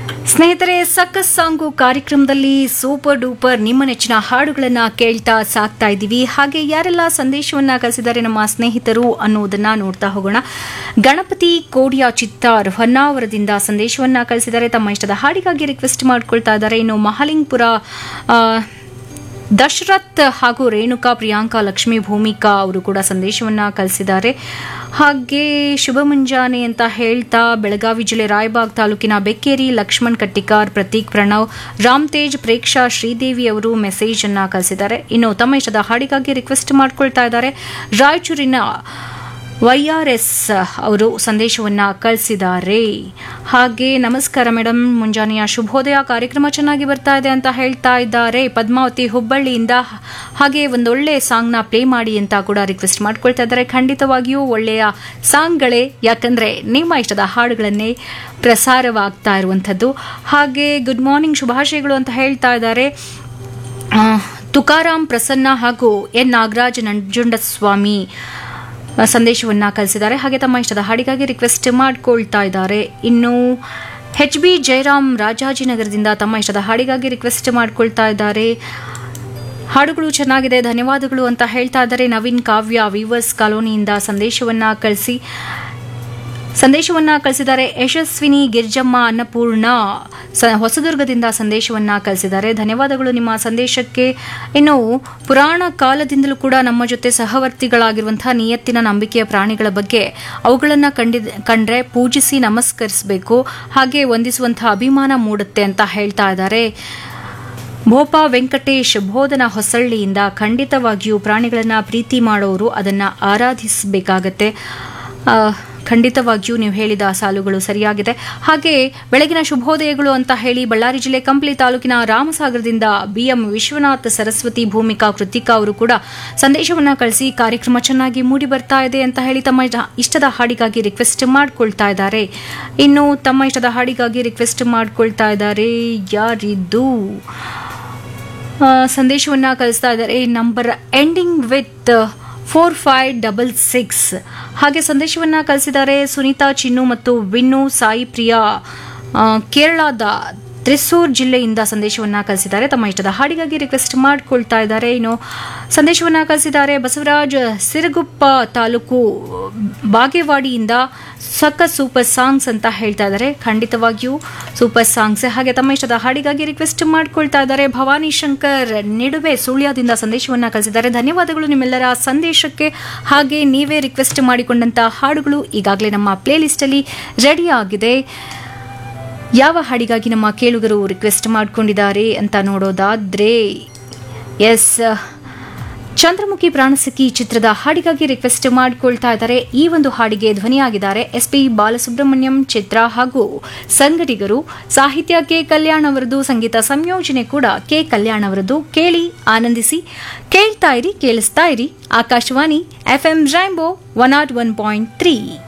ಸ್ನೇಹಿತರೆ ಸಕ್ಕಸ್ ಸಾಂಗು ಕಾರ್ಯಕ್ರಮದಲ್ಲಿ ಸೂಪರ್ ಡೂಪರ್ ನಿಮ್ಮ ನೆಚ್ಚಿನ ಹಾಡುಗಳನ್ನ ಕೇಳ್ತಾ ಸಾಕ್ತಾ ಇದ್ದೀವಿ ಹಾಗೆ ಯಾರೆಲ್ಲ ಸಂದೇಶವನ್ನ ಕಳಿಸಿದ್ದಾರೆ ನಮ್ಮ ಸ್ನೇಹಿತರು ಅನ್ನೋದನ್ನ ನೋಡ್ತಾ ಹೋಗೋಣ ಗಣಪತಿ ಕೋಡಿಯಾ ಚಿತ್ತಾರ್ ಹೊನ್ನಾವರದಿಂದ ಸಂದೇಶವನ್ನ ಕಳಿಸಿದ್ದಾರೆ ತಮ್ಮ ಇಷ್ಟದ ಹಾಡಿಗಾಗಿ ರಿಕ್ವೆಸ್ಟ್ ಮಾಡ್ಕೊಳ್ತಾ ಇದ್ದಾರೆ ಇನ್ನು ಮಹಾಲಿಂಗ್ಪುರ ಆ, ದಶರಥ್ ಹಾಗೂ ರೇಣುಕಾ ಪ್ರಿಯಾಂಕಾ ಲಕ್ಷ್ಮಿ ಭೂಮಿಕಾ ಅವರು ಕೂಡ ಸಂದೇಶವನ್ನ ಕಳಿಸಿದ್ದಾರೆ ಹಾಗೆ ಶುಭ ಮುಂಜಾನೆ ಅಂತ ಹೇಳ್ತಾ ಬೆಳಗಾವಿ ಜಿಲ್ಲೆ ರಾಯಬಾಗ್ ತಾಲೂಕಿನ ಬೆಕ್ಕೇರಿ ಲಕ್ಷ್ಮಣ್ ಕಟ್ಟಿಕಾರ್ ಪ್ರತೀಕ್ ಪ್ರಣವ್ ರಾಮ್ ತೇಜ್ ಪ್ರೇಕ್ಷಾ ಶ್ರೀದೇವಿ ಅವರು ಮೆಸೇಜ್ ಅನ್ನ ಕಳಿಸಿದ್ದಾರೆ ಇನ್ನು ತಮ್ಮ ಇಷ್ಟದ ಹಾಡಿಗಾಗಿ ರಿಕ್ವೆಸ್ಟ್ ಮಾಡ್ಕೊಳ್ತಾ ಇದ್ದಾರೆ ರಾಯಚೂರಿನ ವೈಆರ್ಎಸ್ ಅವರು ಸಂದೇಶವನ್ನ ಕಳಿಸಿದ್ದಾರೆ ಹಾಗೆ ನಮಸ್ಕಾರ ಮೇಡಮ್ ಮುಂಜಾನೆಯ ಶುಭೋದಯ ಕಾರ್ಯಕ್ರಮ ಚೆನ್ನಾಗಿ ಬರ್ತಾ ಇದೆ ಅಂತ ಹೇಳ್ತಾ ಇದ್ದಾರೆ ಪದ್ಮಾವತಿ ಹುಬ್ಬಳ್ಳಿಯಿಂದ ಹಾಗೆ ಒಂದೊಳ್ಳೆ ಸಾಂಗ್ನ ಪ್ಲೇ ಮಾಡಿ ಅಂತ ಕೂಡ ರಿಕ್ವೆಸ್ಟ್ ಮಾಡ್ಕೊಳ್ತಾ ಇದ್ದಾರೆ ಖಂಡಿತವಾಗಿಯೂ ಒಳ್ಳೆಯ ಸಾಂಗ್ಗಳೇ ಯಾಕಂದ್ರೆ ನಿಮ್ಮ ಇಷ್ಟದ ಹಾಡುಗಳನ್ನೇ ಪ್ರಸಾರವಾಗ್ತಾ ಇರುವಂಥದ್ದು ಹಾಗೆ ಗುಡ್ ಮಾರ್ನಿಂಗ್ ಶುಭಾಶಯಗಳು ಅಂತ ಹೇಳ್ತಾ ಇದ್ದಾರೆ ಆ, ತುಕಾರಾಮ್ ಪ್ರಸನ್ನ ಹಾಗೂ ಎನ್ ನಾಗರಾಜ್ ನಂಜುಂಡಸ್ವಾಮಿ ಆ, ಸಂದೇಶವನ್ನ ಕಳಿಸಿದ್ದಾರೆ ಹಾಗೆ ತಮ್ಮ ಇಷ್ಟದ ಹಾಡಿಗಾಗಿ ರಿಕ್ವೆಸ್ಟ್ ಮಾಡ್ಕೊಳ್ತಾ ಇದ್ದಾರೆ ಇನ್ನು ಎಚ್ ಬಿ ಜಯರಾಮ್ ರಾಜಾಜಿನಗರದಿಂದ ತಮ್ಮ ಇಷ್ಟದ ಹಾಡಿಗಾಗಿ ರಿಕ್ವೆಸ್ಟ್ ಮಾಡ್ಕೊಳ್ತಾ ಇದ್ದಾರೆ ಹಾಡುಗಳು ಚೆನ್ನಾಗಿದೆ ಧನ್ಯವಾದಗಳು ಅಂತ ಹೇಳ್ತಾ ಇದ್ದಾರೆ ನವೀನ್ ಕಾವ್ಯ ವಿವರ್ಸ್ ಕಾಲೋನಿಯಿಂದ ಸಂದೇಶವನ್ನ ಕಳಿಸಿ ಸಂದೇಶವನ್ನ ಕಳಿಸಿದ್ದಾರೆ ಯಶಸ್ವಿನಿ ಗಿರ್ಜಮ್ಮ ಅನ್ನಪೂರ್ಣ ಸ- ಹೊಸದುರ್ಗದಿಂದ ಸಂದೇಶವನ್ನ ಕಳಿಸಿದ್ದಾರೆ ಧನ್ಯವಾದಗಳು ನಿಮ್ಮ ಸಂದೇಶಕ್ಕೆ ಇನ್ನು ಪುರಾಣ ಕಾಲದಿಂದಲೂ ಕೂಡ ನಮ್ಮ ಜೊತೆ ಸಹವರ್ತಿಗಳಾಗಿರುವಂತಹ ನಿಯತ್ತಿನ ನಂಬಿಕೆಯ ಪ್ರಾಣಿಗಳ ಬಗ್ಗೆ ಅವುಗಳನ್ನು ಕಂಡಿದ್ ಕಂಡ್ರೆ ಪೂಜಿಸಿ ನಮಸ್ಕರಿಸಬೇಕು ಹಾಗೆ ವಂದಿಸುವಂತಹ ಅಭಿಮಾನ ಮೂಡುತ್ತೆ ಅಂತ ಹೇಳ್ತಾ ಇದ್ದಾರೆ ಭೋಪಾ ವೆಂಕಟೇಶ್ ಬೋಧನ ಹೊಸಳ್ಳಿಯಿಂದ ಖಂಡಿತವಾಗಿಯೂ ಪ್ರಾಣಿಗಳನ್ನ ಪ್ರೀತಿ ಮಾಡೋರು ಅದನ್ನ ಆರಾಧಿಸಬೇಕಾಗತ್ತೆ ಆ, ಖಂಡಿತವಾಗಿಯೂ ನೀವು ಹೇಳಿದ ಸಾಲುಗಳು ಸರಿಯಾಗಿದೆ ಹಾಗೆ ಬೆಳಗಿನ ಶುಭೋದಯಗಳು ಅಂತ ಹೇಳಿ ಬಳ್ಳಾರಿ ಜಿಲ್ಲೆ ಕಂಪ್ಲಿ ತಾಲೂಕಿನ ರಾಮಸಾಗರದಿಂದ ಬಿಎಂ ವಿಶ್ವನಾಥ್ ಸರಸ್ವತಿ ಭೂಮಿಕಾ ಕೃತಿಕಾ ಅವರು ಕೂಡ ಸಂದೇಶವನ್ನ ಕಳಿಸಿ ಕಾರ್ಯಕ್ರಮ ಚೆನ್ನಾಗಿ ಮೂಡಿ ಬರ್ತಾ ಇದೆ ಅಂತ ಹೇಳಿ ತಮ್ಮ ಇಷ್ಟ- ಇಷ್ಟದ ಹಾಡಿಗಾಗಿ ರಿಕ್ವೆಸ್ಟ್ ಮಾಡ್ಕೊಳ್ತಾ ಇದ್ದಾರೆ ಇನ್ನು ತಮ್ಮ ಇಷ್ಟದ ಹಾಡಿಗಾಗಿ ರಿಕ್ವೆಸ್ಟ್ ಮಾಡ್ಕೊಳ್ತಾ ಇದ್ದಾರೆ ಯಾರಿದ್ದು ಆ, ಸಂದೇಶವನ್ನ ಕಳಿಸ್ತಾ ಇದ್ದಾರೆ number ending with four five double six ಹಾಗೆ ಸಂದೇಶವನ್ನ ಕಳಿಸಿದ್ದಾರೆ ಸುನೀತಾ ಚಿನ್ನು ಮತ್ತು ವಿನ್ನು ಸಾಯಿ ಪ್ರಿಯಾ ಆ, ಕೇರಳದ ತ್ರಿಸೂರ್ ಜಿಲ್ಲೆಯಿಂದ ಸಂದೇಶವನ್ನ ಕಳಿಸಿದ್ದಾರೆ ತಮ್ಮ ಇಷ್ಟದ ಹಾಡಿಗಾಗಿ ರಿಕ್ವೆಸ್ಟ್ ಮಾಡ್ಕೊಳ್ತಾ ಇದ್ದಾರೆ ಇನ್ನು ಸಂದೇಶವನ್ನ ಕಳಿಸಿದ್ದಾರೆ ಬಸವರಾಜ್ ಸಿರಗುಪ್ಪ ತಾಲೂಕು ಬಾಗೇವಾಡಿಯಿಂದ ಸಕ್ಕ ಸೂಪರ್ ಸಾಂಗ್ಸ್ ಅಂತ ಹೇಳ್ತಾ ಇದ್ದಾರೆ ಖಂಡಿತವಾಗಿಯೂ ಸೂಪರ್ ಸಾಂಗ್ಸ್ ಹಾಗೆ ತಮ್ಮ ಇಷ್ಟದ ಹಾಡಿಗಾಗಿ ರಿಕ್ವೆಸ್ಟ್ ಮಾಡ್ಕೊಳ್ತಾ ಇದ್ದಾರೆ ಭವಾನಿ ಶಂಕರ್ ನಿಡುವೆ ಸುಳ್ಯದಿಂದ ಸಂದೇಶವನ್ನ ಕಳಿಸಿದ್ದಾರೆ ಧನ್ಯವಾದಗಳು ನಿಮ್ಮೆಲ್ಲರ ಸಂದೇಶಕ್ಕೆ ಹಾಗೆ ನೀವೇ ರಿಕ್ವೆಸ್ಟ್ ಮಾಡಿಕೊಂಡಂತ ಹಾಡುಗಳು ಈಗಾಗಲೇ ನಮ್ಮ ಪ್ಲೇ ಲಿಸ್ಟ್ ಅಲ್ಲಿ ರೆಡಿ ಆಗಿದೆ ಯಾವ ಹಾಡಿಗಾಗಿ ನಮ್ಮ ಕೇಳುಗರು ರಿಕ್ವೆಸ್ಟ್ ಮಾಡ್ಕೊಂಡಿದ್ದಾರೆ ಅಂತ ನೋಡೋದಾದ್ರೆ ಎಸ್ ಚಂದ್ರಮುಖಿ ಪ್ರಾಣಸಖಿ ಚಿತ್ರದ ಹಾಡಿಗಾಗಿ ರಿಕ್ವೆಸ್ಟ್ ಮಾಡ್ಕೊಳ್ತಾ ಇದ್ದಾರೆ ಈ ಒಂದು ಹಾಡಿಗೆ ಧ್ವನಿಯಾಗಿದ್ದಾರೆ ಎಸ್ ಪಿ ಬಾಲಸುಬ್ರಹ್ಮಣ್ಯಂ ಚಿತ್ರ ಹಾಗೂ ಸಂಗಡಿಗರು ಸಾಹಿತ್ಯ ಕೆ ಕಲ್ಯಾಣ್ ಅವರದು ಸಂಗೀತ ಸಂಯೋಜನೆ ಕೂಡ ಕೆ ಕಲ್ಯಾಣ್ ಅವರದು ಕೇಳಿ ಆನಂದಿಸಿ ಕೇಳ್ತಾ ಇರಿ ಕೇಳಿಸ್ತಾ ಇರಿ Akashvani FM rainbow one nought one point three